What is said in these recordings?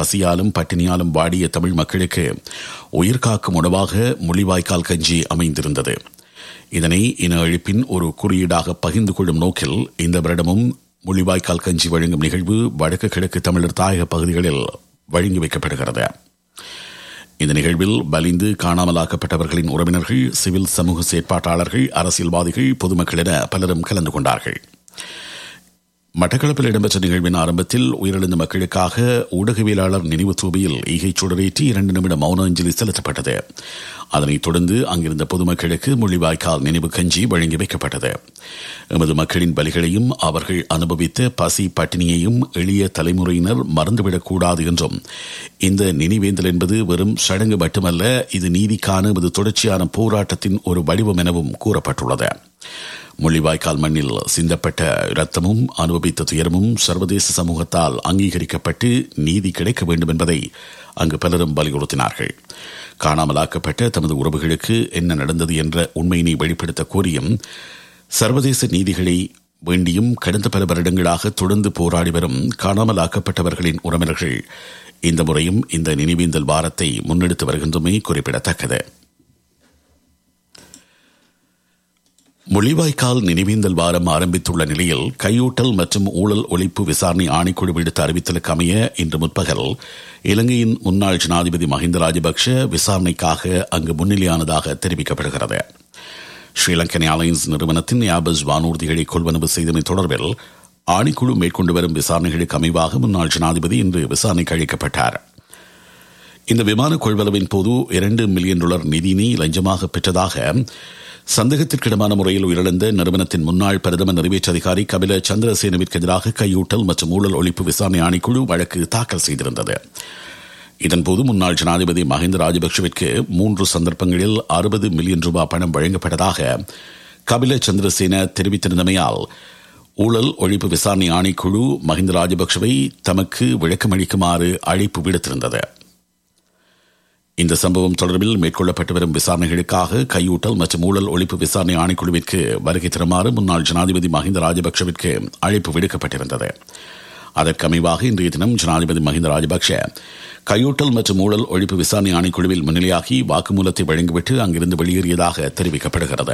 பசியாலும் பட்டினியாலும் வாடிய தமிழ் மக்களுக்கு உயிர் காக்கும் உணவாக முள்ளிவாய்க்கால் கஞ்சி அமைந்திருந்தது இதனை இன அழிப்பின் ஒரு குறியீடாக பகிர்ந்து கொள்ளும் நோக்கில் இந்த வருடமும் முள்ளிவாய்க்கால் கஞ்சி வழங்கும் நிகழ்வு வடக்கு கிழக்கு தமிழர் தாயக பகுதிகளில் வழங்கி வைக்கப்படுகிறது இந்த நிகழ்வில் பலிந்து காணாமலாக்கப்பட்டவர்களின் உறவினர்கள் சிவில் சமூக செயற்பாட்டாளர்கள் அரசியல்வாதிகள் பொதுமக்கள் என பலரும் கலந்து கொண்டார்கள் மட்டக்களப்பில் இடம்பெற்ற நிகழ்வின் ஆரம்பத்தில் உயிரிழந்த மக்களுக்காக ஊடகவியலாளர் நினைவு தூபியில் ஈகை சுடரேற்றி இரண்டு நிமிட மௌன அஞ்சலி செலுத்தப்பட்டது அதனைத் தொடர்ந்து அங்கிருந்த பொதுமக்களுக்கு முள்ளிவாய்க்கால் நினைவு கஞ்சி வழங்கி வைக்கப்பட்டது எமது மக்களின் பலிகளையும் அவர்கள் அனுபவித்த பசி பட்டினியையும் எளிய தலைமுறையினர் மறந்துவிடக்கூடாது என்றும் இந்த நினைவேந்தல் என்பது வெறும் சடங்கு மட்டுமல்ல இது நீதிக்கான எமது தொடர்ச்சியான போராட்டத்தின் ஒரு வடிவம் எனவும் கூறப்பட்டுள்ளது முள்ளிவாய்க்கால் மண்ணில் சிந்தப்பட்ட இரத்தமும் அனுபவித்த துயரமும் சர்வதேச சமூகத்தால் அங்கீகரிக்கப்பட்டு நீதி கிடைக்க வேண்டும் என்பதை அங்கு பலரும் வலியுறுத்தினார்கள் காணாமலாக்கப்பட்ட தமது உறவுகளுக்கு என்ன நடந்தது என்ற உண்மையினை வெளிப்படுத்த கோரியும் சர்வதேச நீதிகளை வேண்டியும் கடந்த பல வருடங்களாக தொடர்ந்து போராடி வரும் காணாமலாக்கப்பட்டவர்களின் உறவினர்கள் இந்த முறையும் இந்த நினைவேந்தல் வாரத்தை முன்னெடுத்து வருகின்றமை குறிப்பிடத்தக்கது முள்ளிவாய்க்கால் நினைவேந்தல் வாரம் ஆரம்பித்துள்ள நிலையில் கையூட்டல் மற்றும் ஊழல் ஒழிப்பு விசாரணை ஆணைக்குழு விடுத்த அறிவித்தலுக்கு அமைய இன்று முற்பகல் இலங்கையின் முன்னாள் ஜனாதிபதி மஹிந்த ராஜபக்ஷ விசாரணைக்காக அங்கு முன்னிலையானதாக தெரிவிக்கப்படுகிறது ஸ்ரீலங்கன் ஏர்லைன்ஸ் நிறுவனத்தின் யாபஸ் வானூர்திகளை கொள்வனவு செய்தமை தொடர்பில் ஆணைக்குழு மேற்கொண்டு வரும் விசாரணைகளுக்கு அமைவாக முன்னாள் ஜனாதிபதி இன்று விசாரணைக்கு அளிக்கப்பட்டார் இந்த விமான கொள்வனவின் போது இரண்டு மில்லியன் டாலர் நிதியினை லஞ்சமாக பெற்றதாக சந்தேகத்திற்கிடமான முறையில் உயிரிழந்த நிறுவனத்தின் முன்னாள் பிரதம நிறைவேற்று அதிகாரி கபில சந்திரசேனவிற்கு எதிராக கையூட்டல் மற்றும் ஊழல் ஒழிப்பு விசாரணை ஆணைக்குழு வழக்கு தாக்கல் செய்திருந்தது இதன்போது முன்னாள் ஜனாதிபதி மஹிந்த ராஜபக்சவிற்கு மூன்று சந்தர்ப்பங்களில் அறுபது மில்லியன் ரூபாய் பணம் வழங்கப்பட்டதாக கபில சந்திரசேன தெரிவித்திருந்தமையால் ஊழல் ஒழிப்பு விசாரணை ஆணைக்குழு மஹிந்த ராஜபக்சவை தமக்கு விளக்கமளிக்குமாறு அழைப்பு விடுத்திருந்தது இந்த சம்பவம் தொடர்பில் மேற்கொள்ளப்பட்டு வரும் விசாரணைகளுக்காக கையூட்டல் மற்றும் ஊழல் ஒழிப்பு விசாரணை ஆணைக்குழுவிற்கு வருகை தருமாறு முன்னாள் ஜனாதிபதி மஹிந்த ராஜபக்சவிற்கு அழைப்பு விடுக்கப்பட்டிருந்தது அதற்கு அமைவாக இன்றைய தினம் ஜனாதிபதி மஹிந்த ராஜபக்ஷ கையூட்டல் மற்றும் ஊழல் ஒழிப்பு விசாரணை ஆணைக்குழுவில் முன்னிலையாகி வாக்குமூலத்தை வழங்கிவிட்டு அங்கிருந்து வெளியேறியதாக தெரிவிக்கப்படுகிறது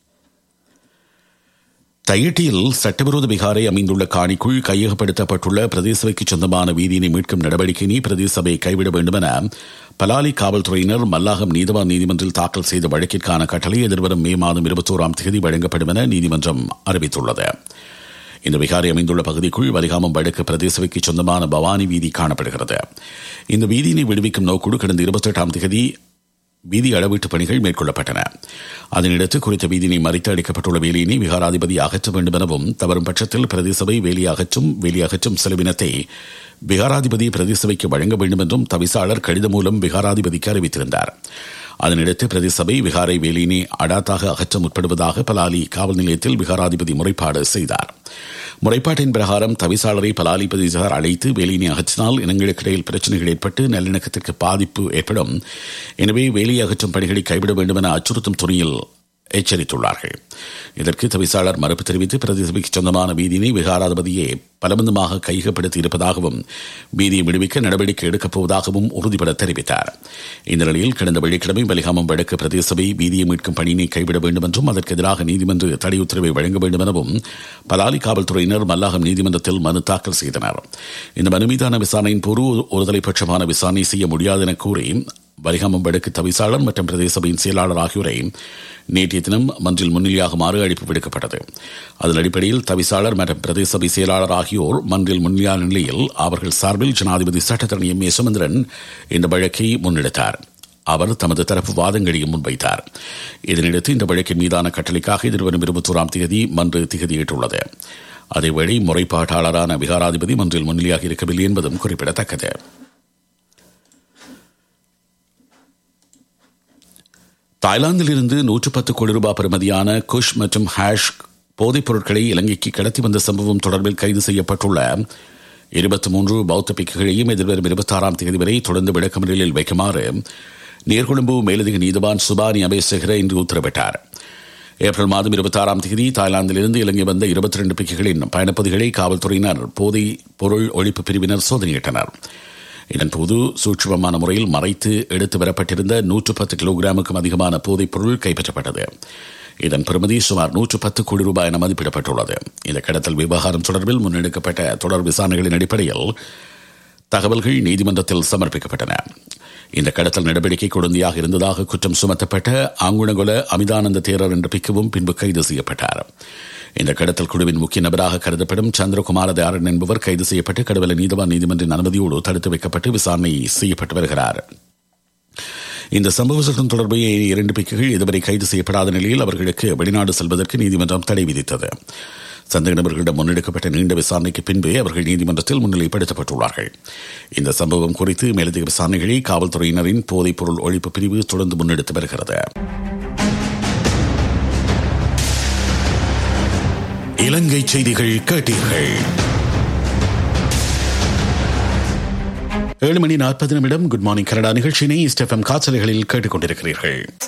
தையிட்டியில் சட்டவிரோத விகாரை அமைந்துள்ள காணிக்குள் கையகப்படுத்தப்பட்டுள்ள பிரதேசபைக்கு சொந்தமான வீதியினை மீட்கும் நடவடிக்கையினை பிரதேச சபை கைவிட வேண்டும் என பலாலி காவல்துறையினர் மல்லாகம் நீதவான் நீதிமன்றில் தாக்கல் செய்த வழக்கிற்கான கட்டளை எதிர்வரும் மே மாதம் இருபத்தோராம் தேதி வழங்கப்படும் என நீதிமன்றம் அறிவித்துள்ளது இந்த விகாரை அமைந்துள்ள பகுதிக்குள் வலிகாமம் வடக்கு பிரதேசவைக்கு சொந்தமான பவானி வீதி காணப்படுகிறது இந்த வீதியினை விடுவிக்கும் நோக்குழு கடந்த இருபத்தெட்டாம் தேதி வீதி அளவீட்டு பணிகள் மேற்கொள்ளப்பட்டன அதனிடத்து குறித்த வீதியினை மறித்து அளிக்கப்பட்டுள்ள வேலையினை விகாராதிபதி அகற்ற வேண்டும் எனவும் தவறும் பட்சத்தில் பிரதேசபை வேலி அகற்றும் வேலி அகற்றும் செலவினத்தை விகாராதிபதி பிரதேசபைக்கு வழங்க வேண்டும் என்றும் தவிசாளர் கடிதம் மூலம் விகாராதிபதிக்கு அறிவித்திருந்தார் அதனிடத்து பிரதேசபை விகாரை வேலியினை அடாத்தாக அகற்ற முற்படுவதாக பலாலி காவல் நிலையத்தில் விகாராதிபதி முறைப்பாடு செய்தார் முறைப்பாட்டின் பிரகாரம் தவிசாளரை பலாலி போலீசார் அழைத்து வேலியினை அகற்றினால் இனங்களுக்கிடையில் பிரச்சனைகள் ஏற்பட்டு நல்லிணக்கத்திற்கு பாதிப்பு ஏற்படும் எனவே வேலியை அகற்றும் பணிகளை கைவிட வேண்டும் என அச்சுறுத்தும் துணியில் எச்சரித்துள்ளார்கள் இதற்கு தவிசாளர் மறுப்பு தெரிவித்து பிரதேசபைக்கு சொந்தமான வீதியினை விகாராதிபதியே பலபந்தமாக கையகப்படுத்தி இருப்பதாகவும் வீதியை விடுவிக்க நடவடிக்கை எடுக்கப் போவதாகவும் உறுதிபட தெரிவித்தார் இந்த நிலையில் கடந்த வெள்ளிக்கிழமை பலிகாமம் வடக்கு பிரதேசபை வீதியை மீட்கும் பணியினை கைவிட வேண்டும் என்றும் அதற்கு எதிராக நீதிமன்ற தடை உத்தரவை வழங்க வேண்டும் எனவும் பலாலி காவல்துறையினர் மல்லாகம் நீதிமன்றத்தில் மனு தாக்கல் செய்தனர் இந்த மனு மீதான விசாரணையின் போது ஒருதலை பட்சமான விசாரணை செய்ய முடியாது என கூறி வலிகாமம் வடக்கு தவிசாளர் மற்றும் பிரதேசபையின் செயலாளர் ஆகியோரை நேற்றைய தினம் மன்றில் முன்னிலையாகுமாறு அழைப்பு விடுக்கப்பட்டது அதன் அடிப்படையில் தவிசாளர் மற்றும் பிரதேசபை செயலாளர் ஆகியோர் மன்றில் முன்னிலையான நிலையில் அவர்கள் சார்பில் ஜனாதிபதி சட்டத்தரணி எம் ஏ சுமந்திரன் இந்த வழக்கை முன்னெடுத்தார் அவர் தமது தரப்பு வாதங்களையும் முன்வைத்தார் இதனையடுத்து இந்த வழக்கின் மீதான கட்டளைக்காக எதிர்வரும் இருபத்தோராம் தேதி மன்று திகதியிட்டுள்ளது அதேவேளை முறைப்பாட்டாளரான விகாராதிபதி மன்றில் முன்னிலையாக இருக்கவில்லை என்பதும் குறிப்பிடத்தக்கது தாய்லாந்தில் இருந்து நூற்று பத்து கோடி ரூபாய் பெறுமதியான குஷ் மற்றும் ஹேஷ் போதைப் பொருட்களை இலங்கைக்கு கடத்தி வந்த சம்பவம் தொடர்பில் கைது செய்யப்பட்டுள்ள இருபத்தி மூன்று பௌத்த பிக்குகளையும் எதிர்வரும் இருபத்தி ஆறாம் தேதி வரை தொடர்ந்து விளக்கமறியலில் வைக்குமாறு நீர்கொழும்பு மேலதிக நீதிவான் சுபானி அபேசகர இன்று உத்தரவிட்டார் ஏப்ரல் மாதம் இருபத்தி ஆறாம் தேதி தாய்லாந்திலிருந்து இலங்கை வந்த இருபத்தி ரெண்டு பிக்குகளின் பயணப்பதிகளை காவல்துறையினர் போதை பொருள் ஒழிப்பு பிரிவினர் சோதனையிட்டனர் இதன்போது சூட்சுமமான முறையில் மறைத்து எடுத்து வரப்பட்டிருந்த நூற்று பத்து கிலோகிராமுக்கும் அதிகமான போதைப் பொருள் கைப்பற்றப்பட்டது இதன் பெறுமதி சுமார் நூற்று பத்து கோடி ரூபாய் என மதிப்பிடப்பட்டுள்ளது இந்த கடத்தல் விவகாரம் தொடர்பில் முன்னெடுக்கப்பட்ட தொடர் விசாரணைகளின் அடிப்படையில் தகவல்கள் நீதிமன்றத்தில் சமர்ப்பிக்கப்பட்டன இந்த கடத்தல் நடவடிக்கை கொடுந்தியாக இருந்ததாக குற்றம் சுமத்தப்பட்ட ஆங்குணகுல அமிதானந்த தேரர் என்ற பிக்கவும் பின்பு கைது செய்யப்பட்டார் இந்த கடத்தல் குழுவின் முக்கிய நபராக கருதப்படும் சந்திரகுமார தாரன் என்பவர் கைது செய்யப்பட்டு கடவுள நீதவான் நீதிமன்றின் அனுமதியோடு தடுத்து வைக்கப்பட்டு விசாரணை செய்யப்பட்டு வருகிறார் இந்த சம்பவத்துடன் தொடர்புடைய இரண்டு பிக்குகள் இதுவரை கைது செய்யப்படாத நிலையில் அவர்களுக்கு வெளிநாடு செல்வதற்கு நீதிமன்றம் தடை விதித்தது சந்தேக நபர்களிடம் முன்னெடுக்கப்பட்ட நீண்ட விசாரணைக்கு பின்பு அவர்கள் நீதிமன்றத்தில் முன்னிலைப்படுத்தப்பட்டுள்ளார்கள் இந்த சம்பவம் குறித்து மேலதிக விசாரணைகளை காவல்துறையினரின் போதைப் பொருள் ஒழிப்பு பிரிவு தொடர்ந்து முன்னெடுத்து வருகிறது இலங்கை செய்திகள் கேட்டீர்கள் ஏழு மணி நாற்பது நிமிடம் குட் மார்னிங் கனடா நிகழ்ச்சியினை ஸ்டெஃபம் காய்ச்சல்களில் கேட்டுக்கொண்டிருக்கிறீர்கள்